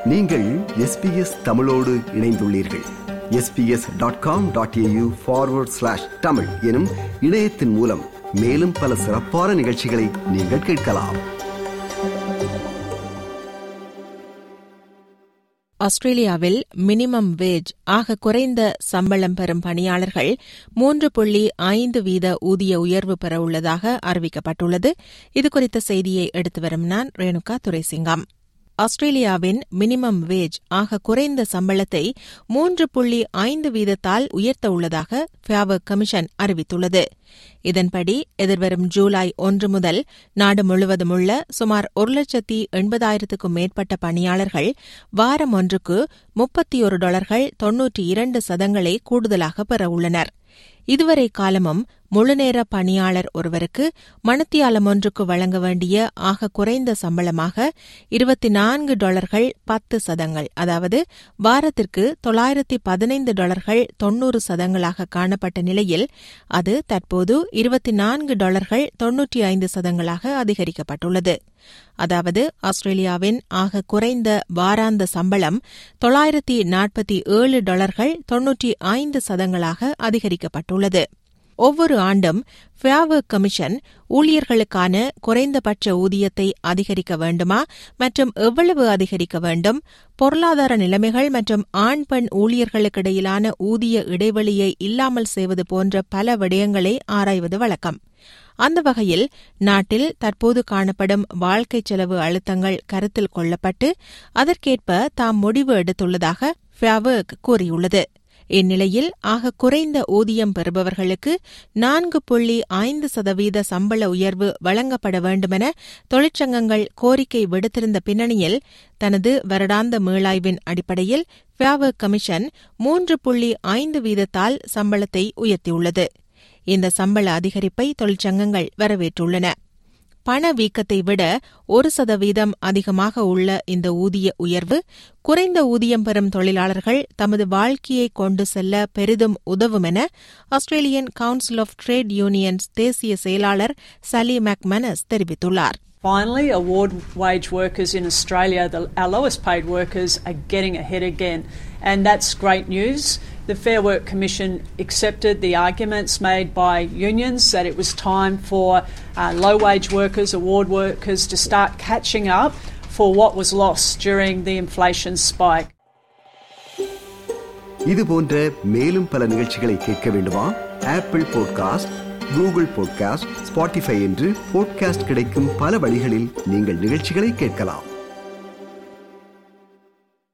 நீங்கள் எஸ்பிஎஸ் தமிழோடு இணைந்துள்ளீர்கள் SBS dot com dot AU forward slash Tamil எனும் இணையத்தின் மூலம் மேலும் பல சிறப்பான நிகழ்ச்சிகளை நீங்கள் கேட்கலாம் ஆஸ்திரேலியாவில் மினிமம் வேஜ் ஆக குறைந்த சம்பளம் பெறும் பணியாளர்கள் மூன்று புள்ளி ஐந்து வீத ஊதிய உயர்வு பெற உள்ளதாக அறிவிக்கப்பட்டுள்ளது இதுகுறித்த செய்தியை எடுத்து வரும் நான் ரேணுகா துரைசிங்கம் ஆஸ்திரேலியாவின் மினிமம் வேஜ் ஆக குறைந்த சம்பளத்தை மூன்று புள்ளி ஐந்து வீதத்தால் உயர்த்த உள்ளதாக ஃபியாவர்க் கமிஷன் அறிவித்துள்ளது இதன்படி எதிர்வரும் ஜூலை ஒன்று முதல் நாடு முழுவதும் உள்ள சுமார் ஒரு லட்சத்தி எண்பதாயிரத்துக்கும் மேற்பட்ட பணியாளர்கள் வாரம் ஒன்றுக்கு முப்பத்தி ஒரு டாலர்கள் தொன்னூற்றி இரண்டு சதங்களை கூடுதலாக பெற உள்ளனர் இதுவரை காலமும் முழுநேர பணியாளர் ஒருவருக்கு மணத்தியாலம் ஒன்றுக்கு வழங்க வேண்டிய ஆக குறைந்த சம்பளமாக இருபத்தி நான்கு டாலர்கள் பத்து சதங்கள் அதாவது வாரத்திற்கு தொள்ளாயிரத்தி பதினைந்து டாலர்கள் தொன்னூறு சதங்களாக காணப்பட்ட நிலையில் அது தற்போது இருபத்தி நான்கு டாலர்கள் தொன்னூற்றி ஐந்து சதங்களாக அதிகரிக்கப்பட்டுள்ளது அதாவது ஆஸ்திரேலியாவின் ஆக குறைந்த வாராந்த சம்பளம் தொள்ளாயிரத்தி நாற்பத்தி ஏழு டாலர்கள் தொன்னூற்றி ஐந்து சதங்களாக அதிகரிக்கப்பட்டுள்ளது ஒவ்வொரு ஆண்டும் ஃபேவர்க் கமிஷன் ஊழியர்களுக்கான குறைந்தபட்ச ஊதியத்தை அதிகரிக்க வேண்டுமா மற்றும் எவ்வளவு அதிகரிக்க வேண்டும் பொருளாதார நிலைமைகள் மற்றும் ஆண் பெண் ஊழியர்களுக்கிடையிலான ஊதிய இடைவெளியை இல்லாமல் செய்வது போன்ற பல விடயங்களை ஆராய்வது வழக்கம் அந்த வகையில் நாட்டில் தற்போது காணப்படும் வாழ்க்கை செலவு அழுத்தங்கள் கருத்தில் கொள்ளப்பட்டு அதற்கேற்ப தாம் முடிவு எடுத்துள்ளதாக ஃபேவர்க் கூறியுள்ளது இந்நிலையில் ஆக குறைந்த ஊதியம் பெறுபவர்களுக்கு நான்கு புள்ளி ஐந்து சதவீத சம்பள உயர்வு வழங்கப்பட வேண்டுமென தொழிற்சங்கங்கள் கோரிக்கை விடுத்திருந்த பின்னணியில் தனது வருடாந்த மீளாய்வின் அடிப்படையில் ஃபேவர்க் கமிஷன் மூன்று புள்ளி ஐந்து வீதத்தால் சம்பளத்தை உயர்த்தியுள்ளது இந்த சம்பள அதிகரிப்பை தொழிற்சங்கங்கள் வரவேற்றுள்ளன பணவீக்கத்தை விட ஒரு சதவீதம் அதிகமாக உள்ள இந்த ஊதிய உயர்வு குறைந்த ஊதியம் பெறும் தொழிலாளர்கள் தமது வாழ்க்கையை கொண்டு செல்ல பெரிதும் உதவும் என Australian council of trade unions தேசிய செயலாளர் சலி மேக்மனஸ் தெரிவித்துள்ளார் Finally, award wage workers in Australia, the, our lowest paid workers, are getting ahead again. And that's great news. The Fair Work Commission accepted the arguments made by unions that it was time for uh, low wage workers, award workers to start catching up for what was lost during the inflation spike. இது போன்ற மேலும் பல நிகழ்ச்சிகளை கேட்க வேண்டுமா Apple podcast Google podcast Spotify என்று podcast கிடைக்கும் பல வழிகளில் நீங்கள் நிகழ்ச்சிகளை கேட்கலாம்